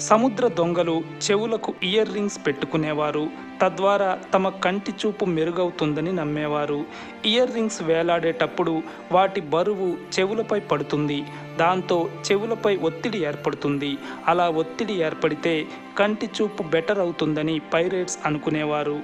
సముద్ర దొంగలు చెవులకు ఇయర్ రింగ్స్ పెట్టుకునేవారు తద్వారా తమ కంటి చూపు మెరుగవుతుందని నమ్మేవారు ఇయర్ రింగ్స్ వేలాడేటప్పుడు వాటి బరువు చెవులపై పడుతుంది దాంతో చెవులపై ఒత్తిడి ఏర్పడుతుంది అలా ఒత్తిడి ఏర్పడితే కంటి చూపు బెటర్ అవుతుందని పైరేట్స్ అనుకునేవారు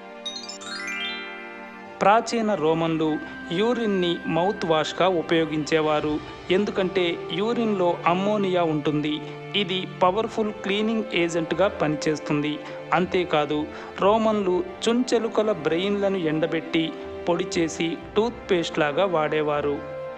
ప్రాచీన రోమన్లు యూరిన్ని మౌత్ వాష్గా ఉపయోగించేవారు ఎందుకంటే యూరిన్లో అమ్మోనియా ఉంటుంది ఇది పవర్ఫుల్ క్లీనింగ్ ఏజెంట్గా పనిచేస్తుంది అంతేకాదు రోమన్లు చుంచెలుకల బ్రెయిన్లను ఎండబెట్టి పొడి చేసి టూత్ పేస్ట్ లాగా వాడేవారు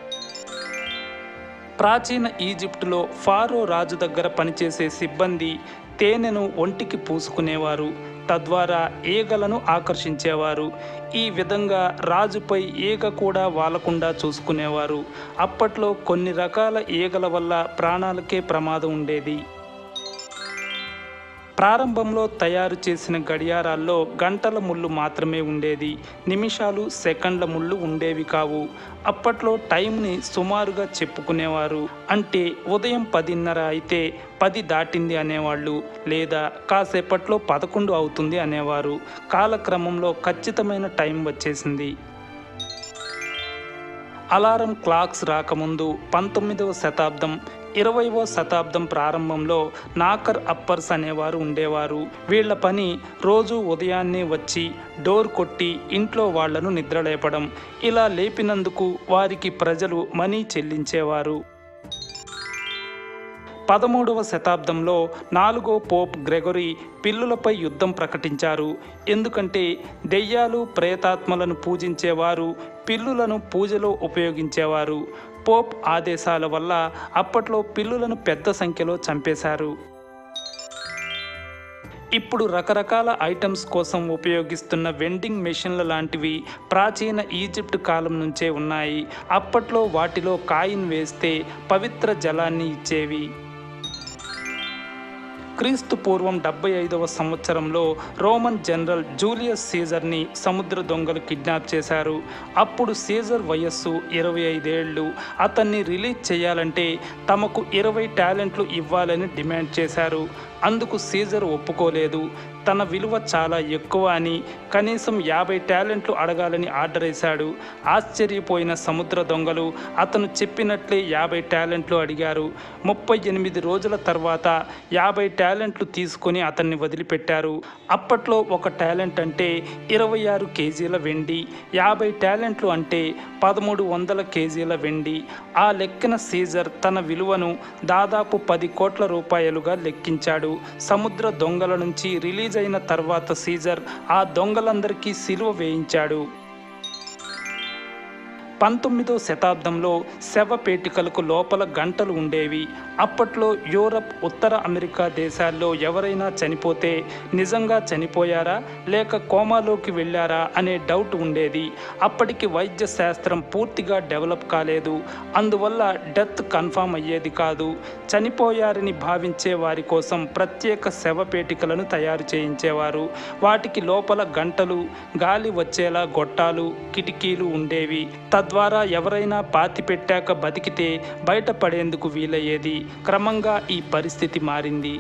ప్రాచీన ఈజిప్టులో ఫారో రాజు దగ్గర పనిచేసే సిబ్బంది తేనెను ఒంటికి పూసుకునేవారు తద్వారా ఈగలను ఆకర్షించేవారు ఈ విధంగా రాజుపై ఈగ కూడా వాలకుండా చూసుకునేవారు అప్పట్లో కొన్ని రకాల ఈగల వల్ల ప్రాణాలకే ప్రమాదం ఉండేది ప్రారంభంలో తయారు చేసిన గడియారాల్లో గంటల ముళ్ళు మాత్రమే ఉండేది నిమిషాలు సెకండ్ల ముళ్ళు ఉండేవి కావు అప్పట్లో టైంని సుమారుగా చెప్పుకునేవారు అంటే ఉదయం పదిన్నర అయితే పది దాటింది అనేవాళ్ళు లేదా కాసేపట్లో పదకొండు అవుతుంది అనేవారు కాలక్రమంలో ఖచ్చితమైన టైం వచ్చేసింది అలారం క్లాక్స్ రాకముందు పంతొమ్మిదవ శతాబ్దం ఇరవైవ శతాబ్దం ప్రారంభంలో నాకర్ అప్పర్స్ అనేవారు ఉండేవారు వీళ్ళ పని రోజు ఉదయాన్నే వచ్చి డోర్ కొట్టి ఇంట్లో వాళ్లను నిద్రలేపడం ఇలా లేపినందుకు వారికి ప్రజలు మనీ చెల్లించేవారు పదమూడవ శతాబ్దంలో నాలుగో పోప్ గ్రెగరీ పిల్లులపై యుద్ధం ప్రకటించారు ఎందుకంటే దెయ్యాలు ప్రేతాత్మలను పూజించేవారు పిల్లులను పూజలో ఉపయోగించేవారు పోప్ ఆదేశాల వల్ల అప్పట్లో పిల్లులను పెద్ద సంఖ్యలో చంపేశారు ఇప్పుడు రకరకాల ఐటమ్స్ కోసం ఉపయోగిస్తున్న వెండింగ్ మెషిన్ల లాంటివి ప్రాచీన ఈజిప్ట్ కాలం నుంచే ఉన్నాయి అప్పట్లో వాటిలో కాయిన్ వేస్తే పవిత్ర జలాన్ని ఇచ్చేవి క్రీస్తు పూర్వం డెబ్బై ఐదవ సంవత్సరంలో రోమన్ జనరల్ జూలియస్ సీజర్ని సముద్ర దొంగలు కిడ్నాప్ చేశారు అప్పుడు సీజర్ వయస్సు ఇరవై ఐదేళ్లు అతన్ని రిలీజ్ చేయాలంటే తమకు ఇరవై టాలెంట్లు ఇవ్వాలని డిమాండ్ చేశారు అందుకు సీజర్ ఒప్పుకోలేదు తన విలువ చాలా ఎక్కువ అని కనీసం యాభై టాలెంట్లు అడగాలని ఆర్డర్ వేశాడు ఆశ్చర్యపోయిన సముద్ర దొంగలు అతను చెప్పినట్లే యాభై టాలెంట్లు అడిగారు ముప్పై ఎనిమిది రోజుల తర్వాత యాభై టాలెంట్లు తీసుకొని అతన్ని వదిలిపెట్టారు అప్పట్లో ఒక టాలెంట్ అంటే ఇరవై ఆరు కేజీల వెండి యాభై టాలెంట్లు అంటే పదమూడు వందల కేజీల వెండి ఆ లెక్కన సీజర్ తన విలువను దాదాపు పది కోట్ల రూపాయలుగా లెక్కించాడు సముద్ర దొంగల నుంచి రిలీజ్ అయిన తర్వాత సీజర్ ఆ దొంగలందరికీ సిలువ వేయించాడు పంతొమ్మిదో శతాబ్దంలో శవపేటికలకు లోపల గంటలు ఉండేవి అప్పట్లో యూరప్ ఉత్తర అమెరికా దేశాల్లో ఎవరైనా చనిపోతే నిజంగా చనిపోయారా లేక కోమాలోకి వెళ్ళారా అనే డౌట్ ఉండేది అప్పటికి వైద్య శాస్త్రం పూర్తిగా డెవలప్ కాలేదు అందువల్ల డెత్ కన్ఫామ్ అయ్యేది కాదు చనిపోయారని భావించే వారి కోసం ప్రత్యేక శవపేటికలను తయారు చేయించేవారు వాటికి లోపల గంటలు గాలి వచ్చేలా గొట్టాలు కిటికీలు ఉండేవి తద్వారా ఎవరైనా పాతి పెట్టాక బతికితే బయటపడేందుకు వీలయ్యేది క్రమంగా ఈ పరిస్థితి మారింది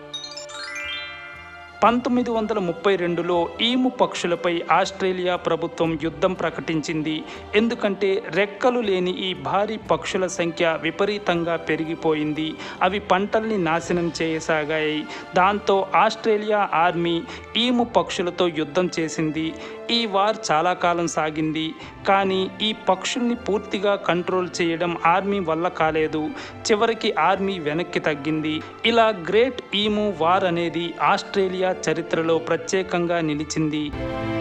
పంతొమ్మిది వందల ముప్పై రెండులో ఈము పక్షులపై ఆస్ట్రేలియా ప్రభుత్వం యుద్ధం ప్రకటించింది ఎందుకంటే రెక్కలు లేని ఈ భారీ పక్షుల సంఖ్య విపరీతంగా పెరిగిపోయింది అవి పంటల్ని నాశనం చేయసాగాయి దాంతో ఆస్ట్రేలియా ఆర్మీ ఈము పక్షులతో యుద్ధం చేసింది ఈ వార్ చాలా కాలం సాగింది కానీ ఈ పక్షుల్ని పూర్తిగా కంట్రోల్ చేయడం ఆర్మీ వల్ల కాలేదు చివరికి ఆర్మీ వెనక్కి తగ్గింది ఇలా గ్రేట్ ఈము వార్ అనేది ఆస్ట్రేలియా చరిత్రలో ప్రత్యేకంగా నిలిచింది